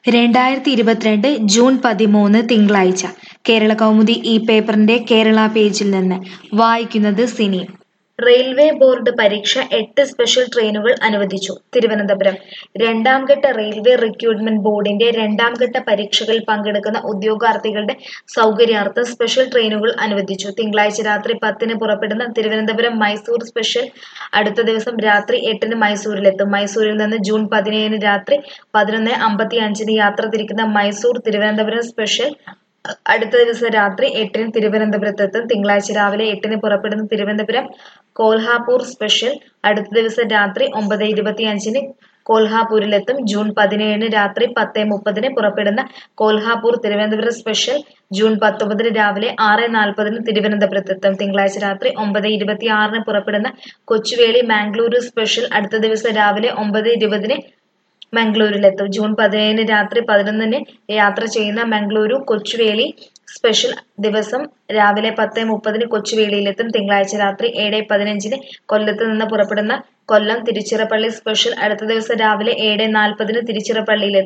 രണ്ടായിരത്തി ഇരുപത്തിരണ്ട് ജൂൺ പതിമൂന്ന് തിങ്കളാഴ്ച കേരള കൗമുദി ഈ പേപ്പറിന്റെ കേരള പേജിൽ നിന്ന് വായിക്കുന്നത് സിനി റെയിൽവേ ബോർഡ് പരീക്ഷ എട്ട് സ്പെഷ്യൽ ട്രെയിനുകൾ അനുവദിച്ചു തിരുവനന്തപുരം രണ്ടാം ഘട്ട റെയിൽവേ റിക്രൂട്ട്മെന്റ് ബോർഡിന്റെ രണ്ടാം ഘട്ട പരീക്ഷകളിൽ പങ്കെടുക്കുന്ന ഉദ്യോഗാർത്ഥികളുടെ സൗകര്യാർത്ഥം സ്പെഷ്യൽ ട്രെയിനുകൾ അനുവദിച്ചു തിങ്കളാഴ്ച രാത്രി പത്തിന് പുറപ്പെടുന്ന തിരുവനന്തപുരം മൈസൂർ സ്പെഷ്യൽ അടുത്ത ദിവസം രാത്രി എട്ടിന് മൈസൂരിലെത്തും മൈസൂരിൽ നിന്ന് ജൂൺ പതിനേഴിന് രാത്രി പതിനൊന്ന് അമ്പത്തി അഞ്ചിന് യാത്ര തിരിക്കുന്ന മൈസൂർ തിരുവനന്തപുരം സ്പെഷ്യൽ അടുത്ത ദിവസം രാത്രി എട്ടിന് തിരുവനന്തപുരത്തെത്തും തിങ്കളാഴ്ച രാവിലെ എട്ടിന് പുറപ്പെടുന്ന തിരുവനന്തപുരം കോൽഹാപൂർ സ്പെഷ്യൽ അടുത്ത ദിവസം രാത്രി ഒമ്പത് ഇരുപത്തിയഞ്ചിന് കോൽഹാപൂരിലെത്തും ജൂൺ പതിനേഴിന് രാത്രി പത്ത് മുപ്പതിന് പുറപ്പെടുന്ന കോൽഹാപൂർ തിരുവനന്തപുരം സ്പെഷ്യൽ ജൂൺ പത്തൊമ്പതിന് രാവിലെ ആറ് നാൽപ്പതിന് തിരുവനന്തപുരത്തെത്തും തിങ്കളാഴ്ച രാത്രി ഒമ്പത് ഇരുപത്തിയാറിന് പുറപ്പെടുന്ന കൊച്ചുവേളി മാംഗ്ലൂരു സ്പെഷ്യൽ അടുത്ത ദിവസം രാവിലെ ഒമ്പത് ഇരുപതിന് മംഗളൂരിലെത്തും ജൂൺ പതിനേഴിന് രാത്രി പതിനൊന്നിന് യാത്ര ചെയ്യുന്ന മംഗളൂരു കൊച്ചുവേളി സ്പെഷ്യൽ ദിവസം രാവിലെ പത്ത് മുപ്പതിന് കൊച്ചുവേളിയിലെത്തും തിങ്കളാഴ്ച രാത്രി ഏഴ് പതിനഞ്ചിന് കൊല്ലത്ത് നിന്ന് പുറപ്പെടുന്ന കൊല്ലം തിരുച്ചിറപ്പള്ളി സ്പെഷ്യൽ അടുത്ത ദിവസം രാവിലെ ഏഴ് നാൽപ്പതിന് തിരുച്ചിറപ്പള്ളിയിലെത്തും